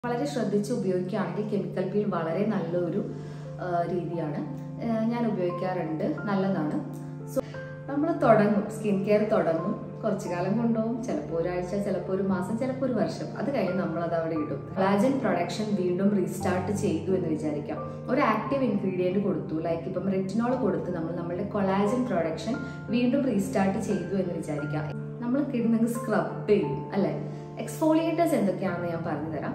വളരെ ശ്രദ്ധിച്ച് ഉപയോഗിക്കുകയാണെങ്കിൽ കെമിക്കൽ പീൽ വളരെ നല്ലൊരു ആ, രീതിയാണ് ആ, ഞാൻ ഉപയോഗിക്കാറുണ്ട് നല്ലതാണ് സോ നമ്മൾ തുടങ്ങും സ്കിൻ കെയർ തുടങ്ങും കുറച്ചു കാലം കൊണ്ടുപോകും ചിലപ്പോൾ ഒരാഴ്ച ചിലപ്പോൾ ഒരു മാസം ചിലപ്പോൾ ഒരു വർഷം അത് കഴിഞ്ഞ് നമ്മൾ അത് അവിടെ ഇടും കൊളാജൻ പ്രൊഡക്ഷൻ വീണ്ടും റീസ്റ്റാർട്ട് ചെയ്തു എന്ന് വിചാരിക്കാം ഒരു ആക്റ്റീവ് ഇൻഗ്രീഡിയൻറ്റ് കൊടുത്തു ലൈക്ക് ഇപ്പം റെറ്റിനോൾ കൊടുത്ത് നമ്മൾ നമ്മളുടെ കൊളാജൻ പ്രൊഡക്ഷൻ വീണ്ടും റീസ്റ്റാർട്ട് ചെയ്തു എന്ന് വിചാരിക്കാം നമ്മൾ കിടന്നെങ്കിൽ സ്ക്രബ് ചെയ്യും അല്ലെ എക്സ്ഫോളിയേറ്റേഴ്സ് എന്തൊക്കെയാണെന്ന് ഞാൻ പറഞ്ഞു തരാം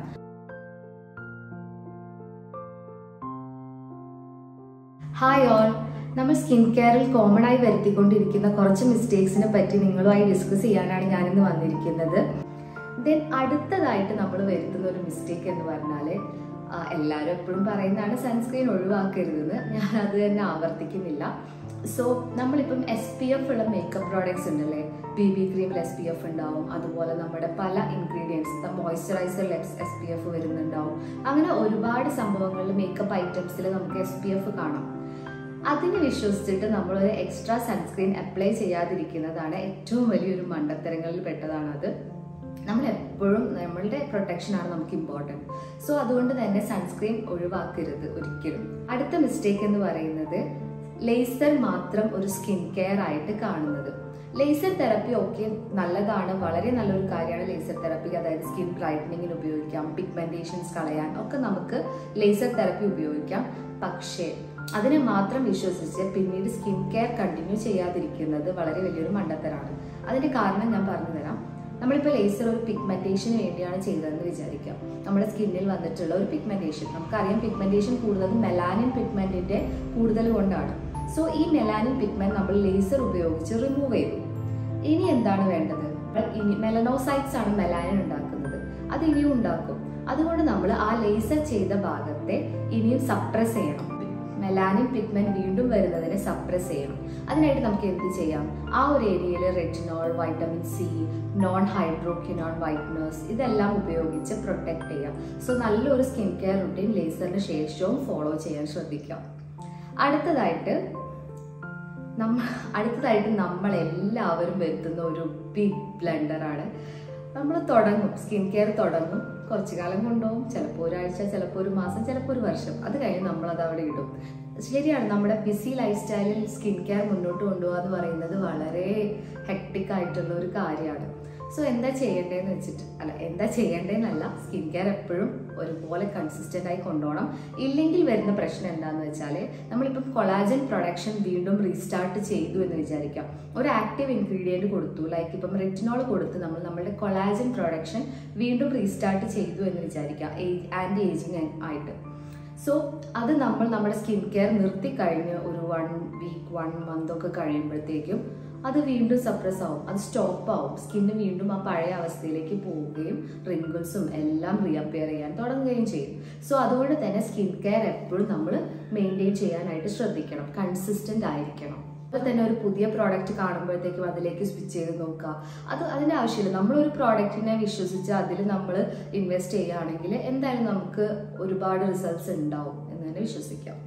ഹായ് ഓൾ നമ്മൾ സ്കിൻ കെയറിൽ കോമൺ ആയി വരുത്തിക്കൊണ്ടിരിക്കുന്ന കുറച്ച് മിസ്റ്റേക്സിനെ പറ്റി നിങ്ങളുമായി ഡിസ്കസ് ചെയ്യാനാണ് ഞാനിന്ന് വന്നിരിക്കുന്നത് ദെൻ അടുത്തതായിട്ട് നമ്മൾ വരുത്തുന്ന ഒരു മിസ്റ്റേക്ക് എന്ന് പറഞ്ഞാൽ എല്ലാവരും എപ്പോഴും പറയുന്നതാണ് സൺസ്ക്രീൻ ഒഴിവാക്കരുതെന്ന് ഞാൻ അത് തന്നെ ആവർത്തിക്കുന്നില്ല സോ നമ്മളിപ്പം എസ് പി എഫ് ഉള്ള മേക്കപ്പ് പ്രോഡക്ട്സ് ഉണ്ടല്ലേ ബി ബി ക്രീമിൽ എസ് പി എഫ് ഉണ്ടാവും അതുപോലെ നമ്മുടെ പല ഇൻഗ്രീഡിയൻസ് മോയ്സ്ചറൈസറിൽ എസ് പി എഫ് വരുന്നുണ്ടാവും അങ്ങനെ ഒരുപാട് സംഭവങ്ങളിൽ മേക്കപ്പ് ഐറ്റംസിൽ നമുക്ക് എസ് പി എഫ് കാണാം അതിനെ വിശ്വസിച്ചിട്ട് നമ്മളൊരു എക്സ്ട്രാ സൺസ്ക്രീൻ അപ്ലൈ ചെയ്യാതിരിക്കുന്നതാണ് ഏറ്റവും വലിയൊരു മണ്ടത്തരങ്ങളിൽ പെട്ടതാണത് നമ്മൾ എപ്പോഴും നമ്മളുടെ പ്രൊട്ടക്ഷനാണ് നമുക്ക് ഇമ്പോർട്ടൻറ്റ് സോ അതുകൊണ്ട് തന്നെ സൺസ്ക്രീൻ ഒഴിവാക്കരുത് ഒരിക്കലും അടുത്ത മിസ്റ്റേക്ക് എന്ന് പറയുന്നത് ലേസർ മാത്രം ഒരു സ്കിൻ കെയർ ആയിട്ട് കാണുന്നത് ലേസർ തെറപ്പി ഒക്കെ നല്ലതാണ് വളരെ നല്ലൊരു കാര്യമാണ് ലേസർ തെറപ്പി അതായത് സ്കിൻ ബ്രൈറ്റനിങ്ങിന് ഉപയോഗിക്കാം പിഗ്മെന്റേഷൻസ് കളയാൻ ഒക്കെ നമുക്ക് ലേസർ തെറപ്പി ഉപയോഗിക്കാം പക്ഷേ അതിനെ മാത്രം വിശ്വസിച്ച് പിന്നീട് സ്കിൻ കെയർ കണ്ടിന്യൂ ചെയ്യാതിരിക്കുന്നത് വളരെ വലിയൊരു മണ്ടത്തരാണ് അതിന്റെ കാരണം ഞാൻ പറഞ്ഞു തരാം നമ്മളിപ്പോൾ ലേസർ ഒരു പിഗ്മെന്റേഷന് വേണ്ടിയാണ് ചെയ്തതെന്ന് വിചാരിക്കാം നമ്മുടെ സ്കിന്നിൽ വന്നിട്ടുള്ള ഒരു പിഗ്മെന്റേഷൻ നമുക്കറിയാം പിഗ്മെന്റേഷൻ കൂടുതലും മെലാനിൻ പിഗ്മെന്റിന്റെ കൂടുതൽ കൊണ്ടാണ് സോ ഈ മെലാനിൻ പിഗ്മെന്റ് നമ്മൾ ലേസർ ഉപയോഗിച്ച് റിമൂവ് ചെയ്തു ഇനി എന്താണ് വേണ്ടത് ഇനി മെലനോസൈറ്റ്സ് ആണ് മെലാനിൻ ഉണ്ടാക്കുന്നത് അത് ഇനിയും ഉണ്ടാക്കും അതുകൊണ്ട് നമ്മൾ ആ ലേസർ ചെയ്ത ഭാഗത്തെ ഇനിയും സപ്രസ് ചെയ്യണം മെലാനിൻ പിഗ്മെന്റ് വീണ്ടും വരുന്നതിനെ സപ്രസ് ചെയ്യണം അതിനായിട്ട് നമുക്ക് എന്ത് ചെയ്യാം ആ ഒരു ഏരിയയിൽ retinol vitamin C non hydroquinone whiteners ഇതെല്ലാം ഉപയോഗിച്ച് പ്രൊട്ടക്ട് ചെയ്യാം സോ നല്ലൊരു സ്കിൻ കെയർ റുട്ടീൻ ലേസറിന് ശേഷവും ഫോളോ ചെയ്യാൻ ശ്രദ്ധിക്കാം അടുത്തതായിട്ട് നമ്മ അടുത്തതായിട്ട് നമ്മൾ എല്ലാവരും വരുത്തുന്ന ഒരു ബിഗ് ബ്ലണ്ടറാണ് നമ്മൾ തുടങ്ങും സ്കിൻ കെയർ തുടങ്ങും കുറച്ചു കാലം കൊണ്ടുപോകും ചിലപ്പോൾ ഒരാഴ്ച ചിലപ്പോൾ ഒരു മാസം ചിലപ്പോൾ ഒരു വർഷം അത് കഴിഞ്ഞ് നമ്മൾ അത് അവിടെ ഇടും ശരിയാണ് നമ്മുടെ ബിസി ലൈഫ് സ്റ്റൈലിൽ സ്കിൻ കെയർ മുന്നോട്ട് കൊണ്ടുപോകുക എന്ന് പറയുന്നത് വളരെ ഹെക്ടിക് ആയിട്ടുള്ള ഒരു കാര്യമാണ് സോ എന്താ ചെയ്യേണ്ടതെന്ന് വെച്ചിട്ട് അല്ല എന്താ ചെയ്യേണ്ടതെന്നല്ല സ്കിൻ കെയർ എപ്പോഴും ഒരുപോലെ കൺസിസ്റ്റന്റ് ആയി കൊണ്ടുപോകണം ഇല്ലെങ്കിൽ വരുന്ന പ്രശ്നം എന്താണെന്ന് വെച്ചാൽ നമ്മളിപ്പം കൊളാജൻ പ്രൊഡക്ഷൻ വീണ്ടും റീസ്റ്റാർട്ട് ചെയ്തു എന്ന് വിചാരിക്കാം ഒരു ആക്റ്റീവ് ഇൻഗ്രീഡിയൻറ്റ് കൊടുത്തു ലൈക്ക് ഇപ്പം റെറ്റിനോൾ കൊടുത്ത് നമ്മൾ നമ്മളുടെ കൊളാജൻ പ്രൊഡക്ഷൻ വീണ്ടും റീസ്റ്റാർട്ട് ചെയ്തു എന്ന് വിചാരിക്കാം ആൻറ്റി ഏജിങ് ആയിട്ട് സോ അത് നമ്മൾ നമ്മുടെ സ്കിൻ കെയർ നിർത്തി കഴിഞ്ഞ് ഒരു വൺ വീക്ക് വൺ മന്ത് ഒക്കെ കഴിയുമ്പോഴത്തേക്കും അത് വീണ്ടും സപ്രസ് ആവും അത് സ്റ്റോപ്പ് ആവും സ്കിന്ന് വീണ്ടും ആ പഴയ അവസ്ഥയിലേക്ക് പോവുകയും റിങ്കിൾസും എല്ലാം റീഅപ്പിയർ ചെയ്യാൻ തുടങ്ങുകയും ചെയ്യും സോ അതുകൊണ്ട് തന്നെ സ്കിൻ കെയർ എപ്പോഴും നമ്മൾ മെയിൻറ്റെയിൻ ചെയ്യാനായിട്ട് ശ്രദ്ധിക്കണം കൺസിസ്റ്റന്റ് ആയിരിക്കണം അപ്പോൾ തന്നെ ഒരു പുതിയ പ്രോഡക്റ്റ് കാണുമ്പോഴത്തേക്കും അതിലേക്ക് സ്വിച്ച് ചെയ്ത് നോക്കുക അത് അതിൻ്റെ ആവശ്യമില്ല നമ്മളൊരു പ്രോഡക്റ്റിനെ വിശ്വസിച്ച് അതിൽ നമ്മൾ ഇൻവെസ്റ്റ് ചെയ്യുകയാണെങ്കിൽ എന്തായാലും നമുക്ക് ഒരുപാട് റിസൾട്ട്സ് ഉണ്ടാവും എന്ന് തന്നെ വിശ്വസിക്കാം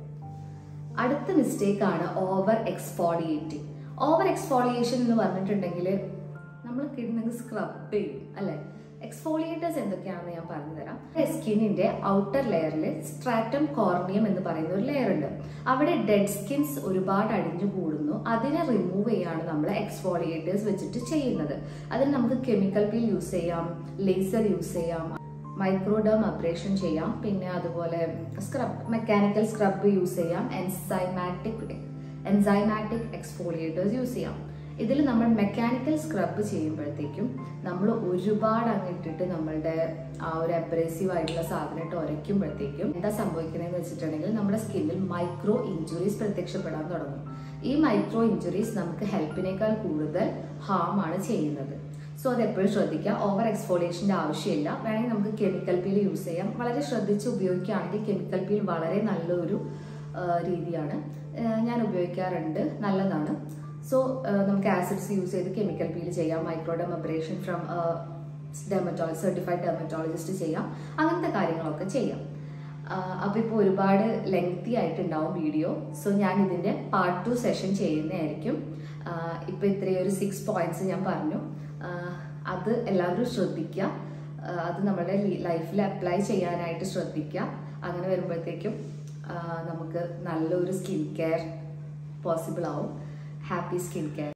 അടുത്ത മിസ്റ്റേക്ക് ആണ് ഓവർ എക്സ്ഫോളിയേറ്റിംഗ് ഓവർ എക്സ്ഫോളിയേഷൻ എന്ന് പറഞ്ഞിട്ടുണ്ടെങ്കിൽ നമ്മൾ കിടന്നെങ്കിൽ സ്ക്രബ് ചെയ്യും അല്ലേ എക്സ്ഫോളിയേറ്റേഴ്സ് എന്തൊക്കെയാണെന്ന് ഞാൻ പറഞ്ഞു തരാം സ്കിന്നിന്റെ ഔട്ടർ ലെയറിൽ സ്ട്രാറ്റം കോർണിയം എന്ന് പറയുന്ന ഒരു ലെയർ ഉണ്ട് അവിടെ ഡെഡ് സ്കിൻസ് ഒരുപാട് അടിഞ്ഞു കൂടുന്നു അതിനെ റിമൂവ് ചെയ്യാണ് നമ്മൾ എക്സ്ഫോളിയേറ്റേഴ്സ് വെച്ചിട്ട് ചെയ്യുന്നത് അതിന് നമുക്ക് കെമിക്കൽ പീൽ യൂസ് ചെയ്യാം ലേസർ യൂസ് ചെയ്യാം മൈക്രോഡേം അബ്രേഷൻ ചെയ്യാം പിന്നെ അതുപോലെ സ്ക്രബ് മെക്കാനിക്കൽ സ്ക്രബ് യൂസ് ചെയ്യാം എൻസൈമാറ്റിക് എൻസൈമാറ്റിക് എക്സ്ഫോളിയേറ്റേഴ്സ് യൂസ് ചെയ്യാം ഇതിൽ നമ്മൾ മെക്കാനിക്കൽ സ്ക്രബ് ചെയ്യുമ്പോഴത്തേക്കും നമ്മൾ ഒരുപാട് അങ്ങ് ഇട്ടിട്ട് നമ്മളുടെ ആ ഒരു അബ്രേസീവ് ആയിട്ടുള്ള സാധനം ഇട്ട് ഉരയ്ക്കുമ്പോഴത്തേക്കും എന്താ സംഭവിക്കുന്നതെന്ന് വെച്ചിട്ടുണ്ടെങ്കിൽ നമ്മുടെ സ്കിന്നിൽ മൈക്രോ ഇഞ്ചുറീസ് പ്രത്യക്ഷപ്പെടാൻ തുടങ്ങും ഈ മൈക്രോ ഇഞ്ചുറീസ് നമുക്ക് ഹെൽപ്പിനേക്കാൾ കൂടുതൽ ഹാം ആണ് ചെയ്യുന്നത് സോ അത് എപ്പോഴും ശ്രദ്ധിക്കുക ഓവർ എക്സ്ഫോളിയേഷൻ്റെ ആവശ്യമില്ല വേണമെങ്കിൽ നമുക്ക് കെമിക്കൽ പീൽ യൂസ് ചെയ്യാം വളരെ ശ്രദ്ധിച്ച് ഉപയോഗിക്കുകയാണെങ്കിൽ കെമിക്കൽ പീൽ വളരെ നല്ലൊരു ആ, രീതിയാണ് ആ, ഞാൻ ഉപയോഗിക്കാറുണ്ട് നല്ലതാണ് സോ നമുക്ക് ആസിഡ്സ് യൂസ് ചെയ്ത് കെമിക്കൽ പീൽ ചെയ്യാം microdermabrasion from dermatology certified dermatologist ചെയ്യാം അങ്ങനത്തെ കാര്യങ്ങളൊക്കെ ചെയ്യാം അപ്പോൾ ഇപ്പോൾ ഒരുപാട് ലെങ്തി ആയിട്ടുണ്ടാവും വീഡിയോ സോ ഞാൻ ഇതിൻ്റെ പാർട്ട് ടു സെഷൻ ചെയ്യുന്നതായിരിക്കും ഇപ്പോൾ ഇത്രയും ഒരു സിക്സ് പോയിന്റ്സ് ഞാൻ പറഞ്ഞു ആ, അത് എല്ലാവരും ശ്രദ്ധിക്കുക ആ, അത് നമ്മുടെ ലൈഫിൽ അപ്ലൈ ചെയ്യാനായിട്ട് ശ്രദ്ധിക്കുക അങ്ങനെ വരുമ്പോഴത്തേക്കും ആ, നമുക്ക് നല്ലൊരു സ്കിൻ കെയർ പോസിബിൾ ആവും ഹാപ്പി സ്കിൻ കെയർ